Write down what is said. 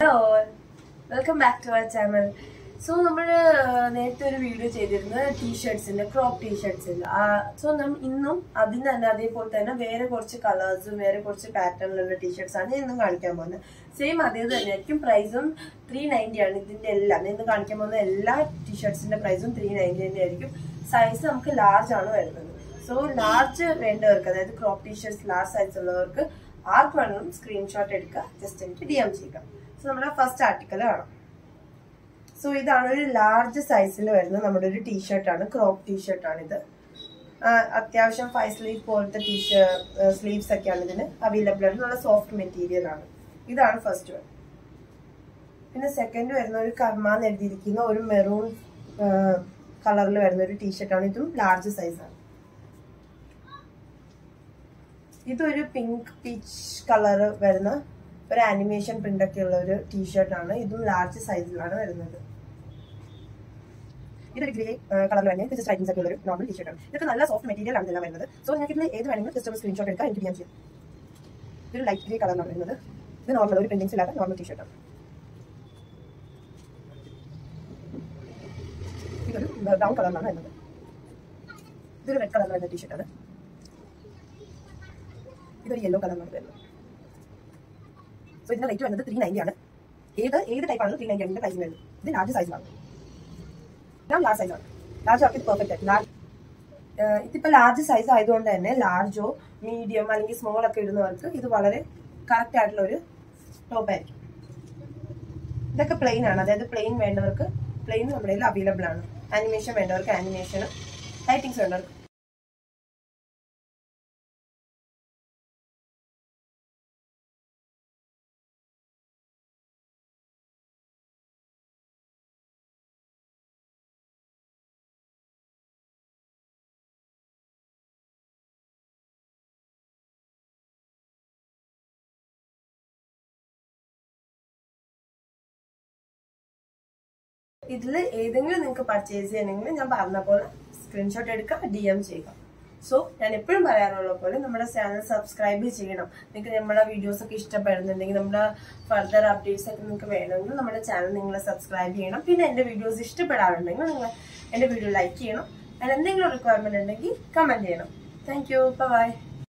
hello welcome back to our channel so നമ്മൾ നേരത്തെ ഒരു വീഡിയോ ചെയ്തിരുന്നത് ടീഷർട്സിന്റെ ക്രോപ്പ് ടീഷർട്സിന്റെ സോ നമ്മൾ ഇന്നും അതിന് തന്നെ അതേപോലെ തന്നെ വേറെ കുറച്ച് കളേഴ്സും വേറെ കുറച്ച് പാറ്റേണിലുള്ള ടീഷർട്സ് ആണ് ഇന്നും കാണിക്കാൻ പോകുന്നത് സെയിം അതേ തന്നെയായിരിക്കും പ്രൈസും ത്രീ നയൻറ്റി ആണ് ഇതിന്റെ എല്ലാം ഇന്ന് കാണിക്കാൻ പോകുന്ന എല്ലാ ടീഷർട്സിന്റെ പ്രൈസും ത്രീ നയൻറ്റി തന്നെ ആയിരിക്കും സൈസ് നമുക്ക് ലാർജ് ആണ് വരുന്നത് സോ ലാർജ് വേണ്ടവർക്ക് അതായത് ക്രോപ്പ് ടീഷർട്സ് ലാർജ് സൈസ് ഉള്ളവർക്ക് ആർക്ക് വേണമെങ്കിലും സ്ക്രീൻഷോട്ട് എടുക്കുക ജസ്റ്റ് എനിക്ക് ഡി എം ചെയ്യുക സോ നമ്മുടെ ഫസ്റ്റ് ആർട്ടിക്കൽ കാണാം സോ ഇതാണ് ഒരു ലാർജ് സൈസിൽ വരുന്ന നമ്മുടെ ഒരു ടീഷർട്ടാണ് ക്രോപ്പ് ടീഷർട്ടാണ് ഇത് ആ, അത്യാവശ്യം ഫൈവ് സ്ലീവ് പോലത്തെ ടീഷർട്ട് സ്ലീവ്സ് ഒക്കെയാണ് ഇതിന് അവൈലബിൾ ആണ് നല്ല സോഫ്റ്റ് മെറ്റീരിയൽ ആണ് ഇതാണ് ഫസ്റ്റ് വൺ പിന്നെ സെക്കൻഡ് വരുന്ന ഒരു കർമ്മ എന്ന് എഴുതിയിരിക്കുന്ന ഒരു മെറൂൺ കളറിൽ വരുന്ന ഒരു ടീഷർട്ടാണ് ഇതും ലാർജ് സൈസാണ് ഇതൊരു പിങ്ക് പീച്ച് കളർ വരുന്ന ഒരു ആനിമേഷൻ പ്രിന്റ് ഒക്കെ ഉള്ള ഒരു ടീഷർട്ടാണ് ഇതും ലാർജ് സൈസിലാണ് വരുന്നത് ഇതൊരു ഗ്രേ കളറിൽ തന്നെ ജസ്റ്റ് റൈറ്റിംഗ്സ് ഒക്കെ ഉള്ള ഒരു നോർമൽ ടീഷർട്ടാണ് ഇതൊക്കെ നല്ല സോഫ്റ്റ് മെറ്റീരിയൽ ആണ് ഇതെല്ലാം വരുന്നത് സോ നിങ്ങൾക്ക് ഇതിൽ ഏത് വേണമെങ്കിലും ജസ്റ്റ് സ്ക്രീൻഷോട്ട് എടുക്കാം എനിക്ക് ഞാൻ ചെയ്യാം ഇതൊരു ലൈറ്റ് ഗ്രേ കളറിലാണ് വരുന്നത് ഇത് നോർമൽ ഒരു പ്രിന്റിങ്സ് ഇല്ലാത്ത നോർമൽ ടീഷർട്ടാണ് ഇതൊരു ബ്രൗൺ കളറിലാണ് വരുന്നത് ഇതൊരു റെഡ് കളറിൽ വരുന്ന ടീഷർട്ടാണ് ഇതൊരു യെല്ലോ കളറിലാണ് വരുന്നത് സോ ഇതിന്റെ റേറ്റ് വരുന്നത് ത്രീ നയൻറ്റി ആണ് ഏത് ഏത് ടൈപ്പ് ആണ് ത്രീ നയൻറ്റി ആണ് പ്രൈസ് വരുന്നത് ഇത് ലാർജ് സൈസിലാണ് ഞാൻ ലാർജ് സൈസാണ് ലാർജ് ആക്കി പെർഫെക്റ്റ് ആയിട്ട് ലാർജ് ഇതിപ്പോ ലാർജ് സൈസ് ആയതുകൊണ്ട് തന്നെ ലാർജോ മീഡിയം അല്ലെങ്കിൽ സ്മോൾ ഒക്കെ ഇടുന്നവർക്ക് ഇത് വളരെ കറക്റ്റ് ആയിട്ടുള്ള ഒരു ടോപ്പ് ആയിരിക്കും ഇതൊക്കെ പ്ലെയിൻ ആണ് അതായത് പ്ലെയിൻ വേണ്ടവർക്ക് പ്ലെയിൻ നമ്മുടെ കയ്യിൽ അവൈലബിൾ ആണ് ആനിമേഷൻ വേണ്ടവർക്ക് ആനിമേഷനും ലൈറ്റിങ്സ് വേണ്ടവർക്ക് ഇതിൽ ഏതെങ്കിലും നിങ്ങൾക്ക് പർച്ചേസ് ചെയ്യണമെങ്കിൽ ഞാൻ പറഞ്ഞ പോലെ സ്ക്രീൻഷോട്ട് എടുക്കുക ഡി എം ചെയ്യുക സോ ഞാൻ എപ്പോഴും പറയാറുള്ള പോലെ നമ്മുടെ ചാനൽ സബ്സ്ക്രൈബ് ചെയ്യണം നിങ്ങൾക്ക് നമ്മുടെ വീഡിയോസ് ഒക്കെ ഇഷ്ടപ്പെടുന്നുണ്ടെങ്കിൽ നമ്മുടെ ഫർദർ അപ്ഡേറ്റ്സ് ഒക്കെ നിങ്ങൾക്ക് വേണമെങ്കിൽ നമ്മുടെ ചാനൽ നിങ്ങൾ സബ്സ്ക്രൈബ് ചെയ്യണം പിന്നെ എൻ്റെ വീഡിയോസ് ഇഷ്ടപ്പെടാറുണ്ടെങ്കിൽ നിങ്ങൾ എൻ്റെ വീഡിയോ ലൈക്ക് ചെയ്യണം അതിന് എന്തെങ്കിലും റിക്വയർമെന്റ് ഉണ്ടെങ്കിൽ കമന്റ് ചെയ്യണം താങ്ക് യു ബൈ